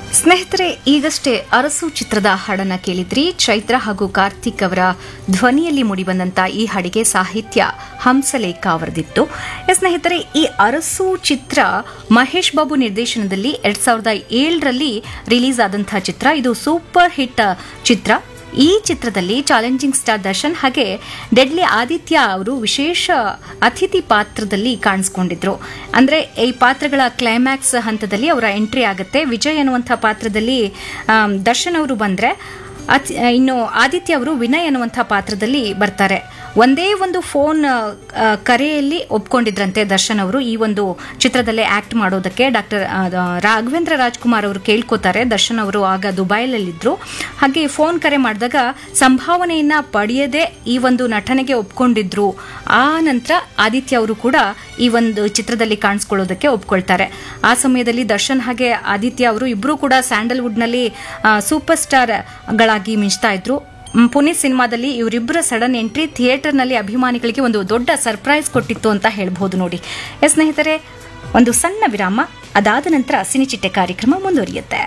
ಸ್ನೇಹಿತರೆ ಈಗಷ್ಟೇ ಅರಸು ಚಿತ್ರದ ಹಾಡನ್ನ ಕೇಳಿದ್ರಿ ಚೈತ್ರ ಹಾಗೂ ಕಾರ್ತಿಕ್ ಅವರ ಧ್ವನಿಯಲ್ಲಿ ಮೂಡಿಬಂದಂತ ಈ ಹಾಡಿಗೆ ಸಾಹಿತ್ಯ ಹಂಸಲೇಖ ಅವರದಿತ್ತು ಸ್ನೇಹಿತರೆ ಈ ಅರಸು ಚಿತ್ರ ಮಹೇಶ್ ಬಾಬು ನಿರ್ದೇಶನದಲ್ಲಿ ಎರಡ್ ಸಾವಿರದ ಏಳರಲ್ಲಿ ರಿಲೀಸ್ ಆದಂತಹ ಚಿತ್ರ ಇದು ಸೂಪರ್ ಹಿಟ್ ಚಿತ್ರ ಈ ಚಿತ್ರದಲ್ಲಿ ಚಾಲೆಂಜಿಂಗ್ ಸ್ಟಾರ್ ದರ್ಶನ್ ಹಾಗೆ ಡೆಡ್ಲಿ ಆದಿತ್ಯ ಅವರು ವಿಶೇಷ ಅತಿಥಿ ಪಾತ್ರದಲ್ಲಿ ಕಾಣಿಸ್ಕೊಂಡಿದ್ರು ಅಂದ್ರೆ ಈ ಪಾತ್ರಗಳ ಕ್ಲೈಮ್ಯಾಕ್ಸ್ ಹಂತದಲ್ಲಿ ಅವರ ಎಂಟ್ರಿ ಆಗುತ್ತೆ ವಿಜಯ್ ಅನ್ನುವಂಥ ಪಾತ್ರದಲ್ಲಿ ಆಮ್, ದರ್ಶನ್ ಅವರು ಬಂದ್ರೆ ಅತಿ ಇನ್ನು ಆದಿತ್ಯ ಅವರು ವಿನಯ್ ಅನ್ನುವಂಥ ಪಾತ್ರದಲ್ಲಿ ಬರ್ತಾರೆ ಒಂದೇ ಒಂದು ಫೋನ್ ಆ, ಕರೆಯಲ್ಲಿ ಒಪ್ಕೊಂಡಿದ್ರಂತೆ ದರ್ಶನ್ ಅವರು ಈ ಒಂದು ಚಿತ್ರದಲ್ಲಿ ಆಕ್ಟ್ ಮಾಡೋದಕ್ಕೆ ಡಾಕ್ಟರ್ ರಾಘವೇಂದ್ರ ರಾಜ್ಕುಮಾರ್ ಅವರು ಕೇಳ್ಕೊತಾರೆ ದರ್ಶನ್ ಅವರು ಆಗ ದುಬೈಲಲ್ಲಿದ್ರು ಹಾಗೆ ಫೋನ್ ಕರೆ ಮಾಡಿದಾಗ ಸಂಭಾವನೆಯನ್ನ ಪಡೆಯದೆ ಈ ಒಂದು ನಟನೆಗೆ ಒಪ್ಕೊಂಡಿದ್ರು ಆ ನಂತರ ಆದಿತ್ಯ ಅವರು ಕೂಡ ಈ ಒಂದು ಚಿತ್ರದಲ್ಲಿ ಕಾಣಿಸ್ಕೊಳ್ಳೋದಕ್ಕೆ ಒಪ್ಕೊಳ್ತಾರೆ ಆ ಸಮಯದಲ್ಲಿ ದರ್ಶನ್ ಹಾಗೆ ಆದಿತ್ಯ ಅವರು ಇಬ್ಬರು ಕೂಡ ಸ್ಯಾಂಡಲ್ವುಡ್ನಲ್ಲಿ ಸೂಪರ್ ಸ್ಟಾರ್ ಗಳಾಗಿ ಮಿಂಚ್ತಾ ಇದ್ರು ಮ್, ಪುನೀತ್ ಸಿನಿಮಾದಲ್ಲಿ ಇವರಿಬ್ಬರ ಸಡನ್ ಎಂಟ್ರಿ ಥಿಯೇಟರ್ನಲ್ಲಿ ಅಭಿಮಾನಿಗಳಿಗೆ ಒಂದು ದೊಡ್ಡ ಸರ್ಪ್ರೈಸ್ ಕೊಟ್ಟಿತ್ತು ಅಂತ ಹೇಳ್ಬೋದು ನೋಡಿ ಎಸ್ ಸ್ನೇಹಿತರೆ ಒಂದು ಸಣ್ಣ ವಿರಾಮ ಅದಾದ ನಂತರ ಸಿನಿಚಿಟ್ಟೆ ಕಾರ್ಯಕ್ರಮ ಮುಂದುವರಿಯುತ್ತೆ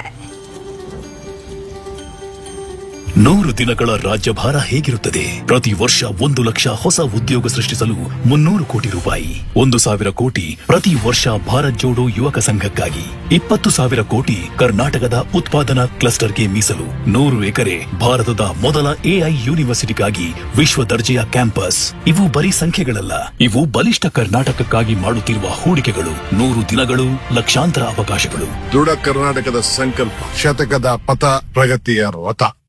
ನೂರು ದಿನಗಳ ರಾಜ್ಯಭಾರ ಹೇಗಿರುತ್ತದೆ ಪ್ರತಿ ವರ್ಷ ಒಂದು ಲಕ್ಷ ಹೊಸ ಉದ್ಯೋಗ ಸೃಷ್ಟಿಸಲು ಮುನ್ನೂರು ಕೋಟಿ ರೂಪಾಯಿ ಒಂದು ಸಾವಿರ ಕೋಟಿ ಪ್ರತಿ ವರ್ಷ ಭಾರತ್ ಜೋಡೋ ಯುವಕ ಸಂಘಕ್ಕಾಗಿ ಇಪ್ಪತ್ತು ಸಾವಿರ ಕೋಟಿ ಕರ್ನಾಟಕದ ಉತ್ಪಾದನಾ ಕ್ಲಸ್ಟರ್ಗೆ ಮೀಸಲು ನೂರು ಎಕರೆ ಭಾರತದ ಮೊದಲ ಎಐ ಯೂನಿವರ್ಸಿಟಿಗಾಗಿ ವಿಶ್ವ ದರ್ಜೆಯ ಕ್ಯಾಂಪಸ್ ಇವು ಬರೀ ಸಂಖ್ಯೆಗಳಲ್ಲ ಇವು ಬಲಿಷ್ಠ ಕರ್ನಾಟಕಕ್ಕಾಗಿ ಮಾಡುತ್ತಿರುವ ಹೂಡಿಕೆಗಳು ನೂರು ದಿನಗಳು ಲಕ್ಷಾಂತರ ಅವಕಾಶಗಳು ದೃಢ ಕರ್ನಾಟಕದ ಸಂಕಲ್ಪ ಶತಕದ ಪಥ ಪ್ರಗತಿಯ ರಥ